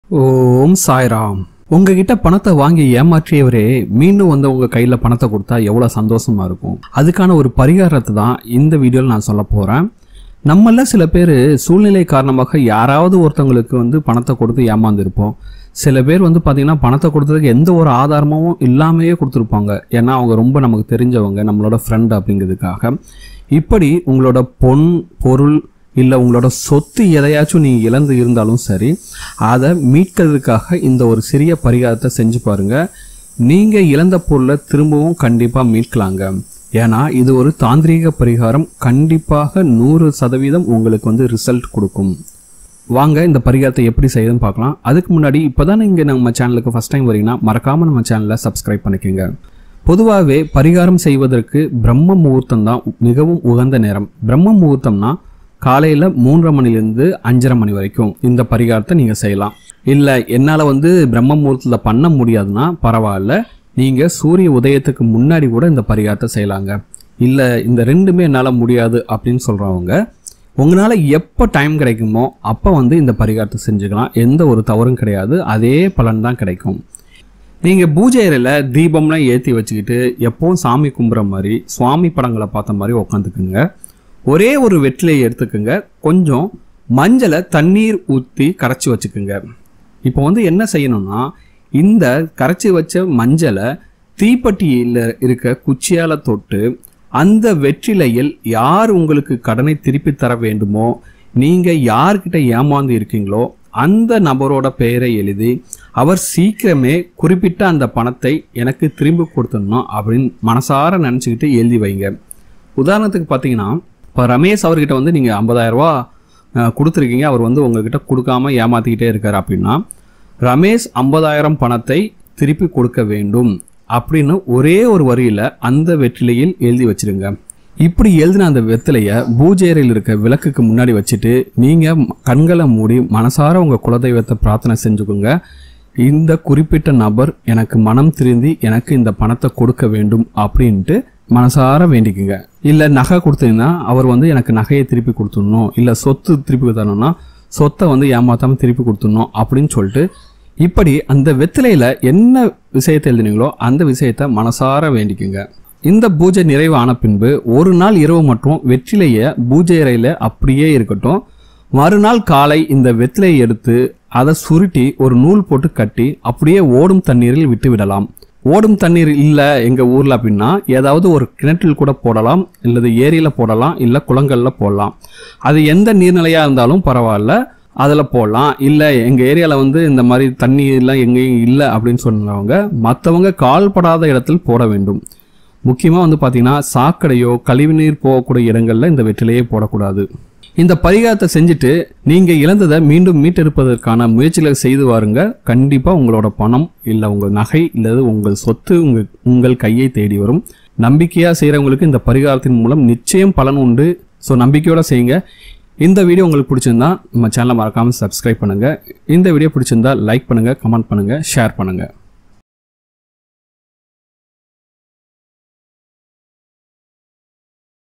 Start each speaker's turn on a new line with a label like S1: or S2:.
S1: ஓம் சாய்ராம் உங்ககிட்ட பணத்தை வாங்கி ஏமாற்றியவரே மீண்டும் வந்து உங்க கையில பணத்தை கொடுத்தா எவ்வளவு சந்தோஷமா இருக்கும் அதுக்கான ஒரு பரிகாரத்தை தான் இந்த வீடியோவில் நான் சொல்ல போறேன் நம்மள சில பேர் சூழ்நிலை காரணமாக யாராவது ஒருத்தவங்களுக்கு வந்து பணத்தை கொடுத்து ஏமாந்துருப்போம் சில பேர் வந்து பார்த்தீங்கன்னா பணத்தை கொடுத்ததுக்கு எந்த ஒரு ஆதாரமும் இல்லாமையே கொடுத்துருப்பாங்க ஏன்னா அவங்க ரொம்ப நமக்கு தெரிஞ்சவங்க நம்மளோட ஃப்ரெண்ட் அப்படிங்கிறதுக்காக இப்படி உங்களோட பொன் பொருள் இல்லை உங்களோட சொத்து எதையாச்சும் நீங்கள் இழந்து இருந்தாலும் சரி அதை மீட்கிறதுக்காக இந்த ஒரு சிறிய பரிகாரத்தை செஞ்சு பாருங்க நீங்கள் இழந்த பொருளை திரும்பவும் கண்டிப்பாக மீட்கலாங்க ஏன்னா இது ஒரு தாந்திரீக பரிகாரம் கண்டிப்பாக நூறு சதவீதம் உங்களுக்கு வந்து ரிசல்ட் கொடுக்கும் வாங்க இந்த பரிகாரத்தை எப்படி செய்யுதுன்னு பார்க்கலாம் அதுக்கு முன்னாடி இப்போதான் நீங்கள் நம்ம சேனலுக்கு ஃபஸ்ட் டைம் வரீங்கன்னா மறக்காமல் நம்ம சேனலை சப்ஸ்கிரைப் பண்ணிக்கோங்க பொதுவாகவே பரிகாரம் செய்வதற்கு பிரம்ம முகூர்த்தம் தான் மிகவும் உகந்த நேரம் பிரம்ம முகூர்த்தம்னா காலையில் மூன்றரை மணிலேருந்து அஞ்சரை மணி வரைக்கும் இந்த பரிகாரத்தை நீங்கள் செய்யலாம் இல்லை என்னால் வந்து பிரம்ம முகூர்த்தத்தில் பண்ண முடியாதுன்னா பரவாயில்ல நீங்கள் சூரிய உதயத்துக்கு முன்னாடி கூட இந்த பரிகாரத்தை செய்யலாங்க இல்லை இந்த ரெண்டுமே என்னால் முடியாது அப்படின்னு சொல்கிறவங்க உங்களால் எப்போ டைம் கிடைக்குமோ அப்போ வந்து இந்த பரிகாரத்தை செஞ்சுக்கலாம் எந்த ஒரு தவறும் கிடையாது அதே பலன் தான் கிடைக்கும் நீங்கள் பூஜை அறையில் தீபம்லாம் ஏற்றி வச்சுக்கிட்டு எப்பவும் சாமி கும்பிட்ற மாதிரி சுவாமி படங்களை பார்த்த மாதிரி உட்காந்துக்குங்க ஒரே ஒரு வெற்றிலையை எடுத்துக்கோங்க கொஞ்சம் மஞ்சளை தண்ணீர் ஊற்றி கரைச்சி வச்சுக்குங்க இப்போ வந்து என்ன செய்யணும்னா இந்த கரைச்சி வச்ச மஞ்சளை தீப்பெட்டியில் இருக்க குச்சியால் தொட்டு அந்த வெற்றிலையில் யார் உங்களுக்கு கடனை திருப்பி தர வேண்டுமோ நீங்கள் யார்கிட்ட ஏமாந்து இருக்கீங்களோ அந்த நபரோட பெயரை எழுதி அவர் சீக்கிரமே குறிப்பிட்ட அந்த பணத்தை எனக்கு திரும்பி கொடுத்துடணும் அப்படின்னு மனசார நினச்சிக்கிட்டு எழுதி வைங்க உதாரணத்துக்கு பார்த்தீங்கன்னா இப்போ ரமேஷ் அவர்கிட்ட வந்து நீங்கள் ஐம்பதாயிரரூபா கொடுத்துருக்கீங்க அவர் வந்து உங்ககிட்ட கொடுக்காம ஏமாற்றிக்கிட்டே இருக்கார் அப்படின்னா ரமேஷ் ஐம்பதாயிரம் பணத்தை திருப்பி கொடுக்க வேண்டும் அப்படின்னு ஒரே ஒரு வரியில் அந்த வெற்றிலையில் எழுதி வச்சிருங்க இப்படி எழுதின அந்த வெத்திலையை பூஜை அறையில் இருக்க விளக்குக்கு முன்னாடி வச்சுட்டு நீங்கள் கண்களை மூடி மனசார உங்கள் குலதெய்வத்தை பிரார்த்தனை செஞ்சுக்கோங்க இந்த குறிப்பிட்ட நபர் எனக்கு மனம் திருந்தி எனக்கு இந்த பணத்தை கொடுக்க வேண்டும் அப்படின்ட்டு மனசார வேண்டிக்குங்க இல்லை நகை கொடுத்தீங்கன்னா அவர் வந்து எனக்கு நகையை திருப்பி கொடுத்துடணும் இல்லை சொத்து திருப்பி தரணும்னா சொத்தை வந்து ஏமாத்தாம திருப்பி கொடுத்துடணும் அப்படின்னு சொல்லிட்டு இப்படி அந்த வெத்திலையில என்ன விஷயத்தை எழுதினீங்களோ அந்த விஷயத்தை மனசார வேண்டிக்குங்க இந்த பூஜை நிறைவு ஆன பின்பு ஒரு நாள் இரவு மட்டும் வெற்றிலையை பூஜை அறையில அப்படியே இருக்கட்டும் மறுநாள் காலை இந்த வெத்திலையை எடுத்து அதை சுருட்டி ஒரு நூல் போட்டு கட்டி அப்படியே ஓடும் தண்ணீரில் விட்டு விடலாம் ஓடும் தண்ணீர் இல்லை எங்கள் ஊரில் அப்படின்னா ஏதாவது ஒரு கிணற்றில் கூட போடலாம் இல்லது ஏரியில் போடலாம் இல்லை குளங்களில் போடலாம் அது எந்த நீர்நிலையாக இருந்தாலும் பரவாயில்ல அதில் போடலாம் இல்லை எங்கள் ஏரியாவில் வந்து இந்த மாதிரி தண்ணியெல்லாம் எங்கேயும் இல்லை அப்படின்னு சொன்னவங்க மற்றவங்க கால்படாத இடத்தில் போட வேண்டும் முக்கியமாக வந்து பார்த்தீங்கன்னா சாக்கடையோ கழிவுநீர் போகக்கூடிய இடங்களில் இந்த வெற்றிலையே போடக்கூடாது இந்த பரிகாரத்தை செஞ்சுட்டு நீங்கள் இழந்ததை மீண்டும் மீட்டெடுப்பதற்கான முயற்சிகளை செய்து வாருங்க கண்டிப்பாக உங்களோட பணம் இல்லை உங்கள் நகை இல்லது உங்கள் சொத்து உங்கள் உங்கள் கையை தேடி வரும் நம்பிக்கையாக செய்கிறவங்களுக்கு இந்த பரிகாரத்தின் மூலம் நிச்சயம் பலன் உண்டு ஸோ நம்பிக்கையோட செய்யுங்க இந்த வீடியோ உங்களுக்கு பிடிச்சிருந்தா நம்ம சேனலை மறக்காமல் சப்ஸ்கிரைப் பண்ணுங்கள் இந்த வீடியோ பிடிச்சிருந்தா லைக் பண்ணுங்கள் கமெண்ட் பண்ணுங்கள் ஷேர் பண்ணுங்கள்